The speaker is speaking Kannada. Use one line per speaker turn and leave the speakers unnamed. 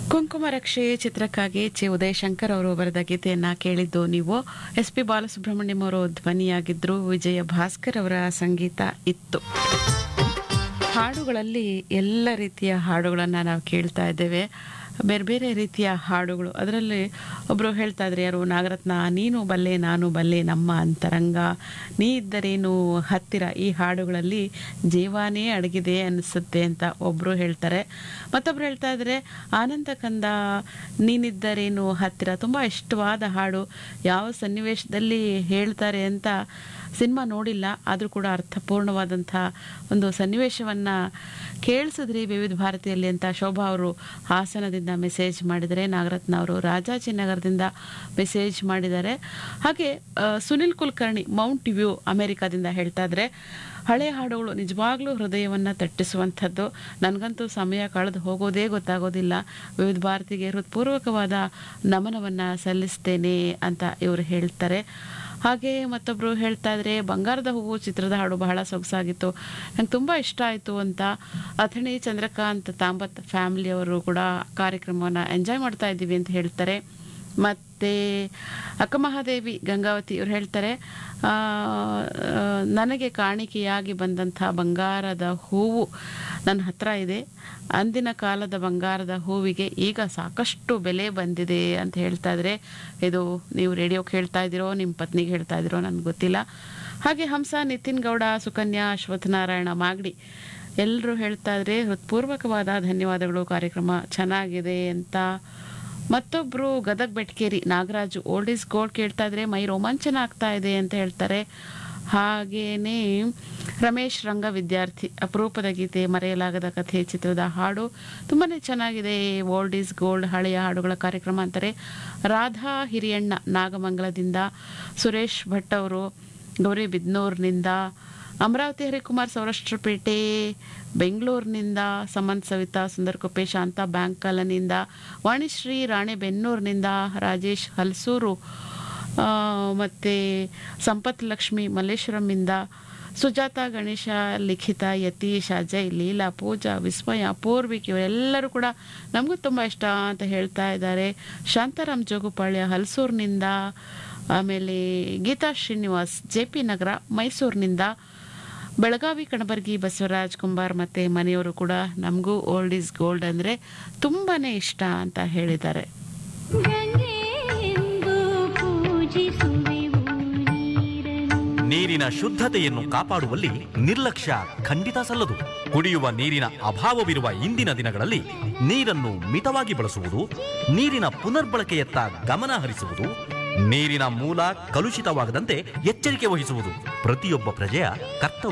ಕುಂಕುಮ ರಕ್ಷೆ ಚಿತ್ರಕ್ಕಾಗಿ ಚಿ ಉದಯಶಂಕರ್ ಅವರು ಬರೆದ ಗೀತೆಯನ್ನ ಕೇಳಿದ್ದು ನೀವು ಎಸ್ ಪಿ ಬಾಲಸುಬ್ರಹ್ಮಣ್ಯಂ ಅವರು ಧ್ವನಿಯಾಗಿದ್ರು ವಿಜಯ ಭಾಸ್ಕರ್ ಅವರ ಸಂಗೀತ ಇತ್ತು ಹಾಡುಗಳಲ್ಲಿ ಎಲ್ಲ ರೀತಿಯ ಹಾಡುಗಳನ್ನು ನಾವು ಕೇಳ್ತಾ ಇದ್ದೇವೆ ಬೇರೆ ಬೇರೆ ರೀತಿಯ ಹಾಡುಗಳು ಅದರಲ್ಲಿ ಒಬ್ಬರು ಹೇಳ್ತಾ ಇದ್ರು ಯಾರು ನಾಗರತ್ನ ನೀನು ಬಲ್ಲೆ ನಾನು ಬಲ್ಲೆ ನಮ್ಮ ಅಂತರಂಗ ನೀ ಇದ್ದರೇನು ಹತ್ತಿರ ಈ ಹಾಡುಗಳಲ್ಲಿ ಜೀವಾನೇ ಅಡಗಿದೆ ಅನಿಸುತ್ತೆ ಅಂತ ಒಬ್ಬರು ಹೇಳ್ತಾರೆ ಮತ್ತೊಬ್ರು ಹೇಳ್ತಾ ಇದ್ರೆ ಆನಂದ ಕಂದ ನೀನಿದ್ದರೇನು ಹತ್ತಿರ ತುಂಬ ಇಷ್ಟವಾದ ಹಾಡು ಯಾವ ಸನ್ನಿವೇಶದಲ್ಲಿ ಹೇಳ್ತಾರೆ ಅಂತ ಸಿನಿಮಾ ನೋಡಿಲ್ಲ ಆದರೂ ಕೂಡ ಅರ್ಥಪೂರ್ಣವಾದಂಥ ಒಂದು ಸನ್ನಿವೇಶವನ್ನು ಕೇಳಿಸಿದ್ರಿ ವಿವಿಧ ಭಾರತಿಯಲ್ಲಿ ಅಂತ ಶೋಭಾ ಅವರು ಹಾಸನದಿಂದ ಮೆಸೇಜ್ ಮಾಡಿದರೆ ನಾಗರತ್ನ ಅವರು ರಾಜಾಜಿನಗರದಿಂದ ಮೆಸೇಜ್ ಮಾಡಿದ್ದಾರೆ ಹಾಗೆ ಆ, ಸುನಿಲ್ ಕುಲಕರ್ಣಿ ಮೌಂಟ್ ವ್ಯೂ ಅಮೆರಿಕಾದಿಂದ ಹೇಳ್ತಾ ಇದ್ರೆ ಹಳೆ ಹಾಡುಗಳು ನಿಜವಾಗ್ಲೂ ಹೃದಯವನ್ನು ತಟ್ಟಿಸುವಂಥದ್ದು ನನಗಂತೂ ಸಮಯ ಕಳೆದು ಹೋಗೋದೇ ಗೊತ್ತಾಗೋದಿಲ್ಲ ವಿವಿಧ ಭಾರತಿಗೆ ಹೃತ್ಪೂರ್ವಕವಾದ ನಮನವನ್ನು ಸಲ್ಲಿಸ್ತೇನೆ ಅಂತ ಇವರು ಹೇಳ್ತಾರೆ ಹಾಗೆ ಮತ್ತೊಬ್ಬರು ಹೇಳ್ತಾ ಇದ್ರೆ ಬಂಗಾರದ ಹೂವು ಚಿತ್ರದ ಹಾಡು ಬಹಳ ಸೊಗಸಾಗಿತ್ತು ನಂಗೆ ತುಂಬ ಇಷ್ಟ ಆಯಿತು ಅಂತ ಅಥಣಿ ಚಂದ್ರಕಾಂತ್ ತಾಂಬತ್ ಫ್ಯಾಮಿಲಿಯವರು ಕೂಡ ಕಾರ್ಯಕ್ರಮವನ್ನು ಎಂಜಾಯ್ ಮಾಡ್ತಾ ಇದ್ದೀವಿ ಅಂತ ಹೇಳ್ತಾರೆ ಮತ್ತು ಅಕ್ಕಮಹಾದೇವಿ ಗಂಗಾವತಿ ಇವ್ರು ಹೇಳ್ತಾರೆ ಆ, ಆ, ನನಗೆ ಕಾಣಿಕೆಯಾಗಿ ಬಂದಂಥ ಬಂಗಾರದ ಹೂವು ನನ್ನ ಹತ್ರ ಇದೆ ಅಂದಿನ ಕಾಲದ ಬಂಗಾರದ ಹೂವಿಗೆ ಈಗ ಸಾಕಷ್ಟು ಬೆಲೆ ಬಂದಿದೆ ಅಂತ ಹೇಳ್ತಾ ಇದ್ರೆ ಇದು ನೀವು ರೇಡಿಯೋ ಕೇಳ್ತಾ ಇದ್ದೀರೋ ನಿಮ್ಮ ಪತ್ನಿಗೆ ಹೇಳ್ತಾ ಇದ್ದೀರೋ ನನಗೆ ಗೊತ್ತಿಲ್ಲ ಹಾಗೆ ಹಂಸ ನಿತಿನ್ ಗೌಡ ಸುಕನ್ಯಾ ಅಶ್ವತ್ಥನಾರಾಯಣ ಮಾಗಡಿ ಎಲ್ಲರೂ ಹೇಳ್ತಾ ಇದ್ರೆ ಹೃತ್ಪೂರ್ವಕವಾದ ಧನ್ಯವಾದಗಳು ಕಾರ್ಯಕ್ರಮ ಚೆನ್ನಾಗಿದೆ ಅಂತ ಮತ್ತೊಬ್ಬರು Gadag Betgeri Nagaraju old is gold ಕೇಳ್ತಾ ಇದ್ರೆ ಮೈ ರೋಮಾಂಚನ ಆಗ್ತಾ ಇದೆ ಅಂತ ಹೇಳ್ತಾರೆ ಹಾಗೇನೇ ರಮೇಶ್ ರಂಗ ವಿದ್ಯಾರ್ಥಿ ಅಪರೂಪದ ಗೀತೆ ಮರೆಯಲಾಗದ ಕಥೆ ಚಿತ್ರದ ಹಾಡು ತುಂಬಾ ಚೆನ್ನಾಗಿದೆ ಓಲ್ಡ್ ಈಸ್ ಗೋಲ್ಡ್ ಹಳೆಯ ಹಾಡುಗಳ ಕಾರ್ಯಕ್ರಮ ಅಂತಾರೆ ರಾಧಾ ಹಿರಿಯಣ್ಣ ನಾಗಮಂಗಲದಿಂದ ಸುರೇಶ್ ಭಟ್ ಅವರು ಗೌರಿಬಿದ್ನೂರ್ನಿಂದ ಅಮರಾವತಿ ಹರಿಕುಮಾರ್ ಸೌರಾಷ್ಟ್ರಪೇಟೆ ಬೆಂಗಳೂರಿನಿಂದ ಸಮಂತ್ ಸವಿತಾ ಸುಂದರಕೊಪ್ಪೆ ಶಾಂತ ಬ್ಯಾಂಕ್ ಕಾಲನಿಂದ ವಾಣಿಶ್ರೀ ರಾಣೆಬೆನ್ನೂರಿನಿಂದ ರಾಜೇಶ್ ಹಲ್ಸೂರು ಆ, ಮತ್ತೆ ಸಂಪತ್ ಲಕ್ಷ್ಮಿ ಮಲ್ಲೇಶ್ವರಂನಿಂದ ಸುಜಾತ ಗಣೇಶ ಲಿಖಿತ ಯತೀಶ್ ಅಜಯ್ ಲೀಲಾ ಪೂಜಾ ವಿಸ್ಮಯ ಪೂರ್ವಿಕ್ ಇವರೆಲ್ಲರೂ ಕೂಡ ನಮಗೂ ತುಂಬ ಇಷ್ಟ ಅಂತ ಹೇಳ್ತಾ ಇದ್ದಾರೆ ಶಾಂತಾರಾಮ್ ಜೋಗುಪಾಳ್ಯ ಹಲಸೂರಿನಿಂದ ಆಮೇಲೆ ಗೀತಾ ಶ್ರೀನಿವಾಸ್ ಜೆ ಪಿ ನಗರ ಮೈಸೂರಿನಿಂದ ಬೆಳಗಾವಿ ಕಣಬರ್ಗಿ ಬಸವರಾಜ್ ಕುಂಬಾರ್ ಮತ್ತು ಮನೆಯವರು ಕೂಡ ನಮಗೂ ಓಲ್ಡ್ ಈಸ್ ಗೋಲ್ಡ್ ಅಂದರೆ ತುಂಬಾ ಇಷ್ಟ ಅಂತ ಹೇಳಿದ್ದಾರೆ
ಗಂಗೆಯೆಂದು ಪೂಜಿಸುವೆವು ನೀರನ್ನು
ನೀರಿನ ಶುದ್ಧತೆಯನ್ನು ಕಾಪಾಡುವಲ್ಲಿ ನಿರ್ಲಕ್ಷ್ಯ ಖಂಡಿತ ಸಲ್ಲದು ಕುಡಿಯುವ ನೀರಿನ ಅಭಾವವಿರುವ ಇಂದಿನ ದಿನಗಳಲ್ಲಿ ನೀರನ್ನು ಮಿತವಾಗಿ ಬಳಸುವುದು ನೀರಿನ ಪುನರ್ಬಳಕೆಯತ್ತ ಗಮನ ಹರಿಸುವುದು ನೀರಿನ ಮೂಲ ಕಲುಷಿತವಾಗದಂತೆ ಎಚ್ಚರಿಕೆ ವಹಿಸುವುದು ಪ್ರತಿಯೊಬ್ಬ ಪ್ರಜೆಯ ಕರ್ತವ್ಯ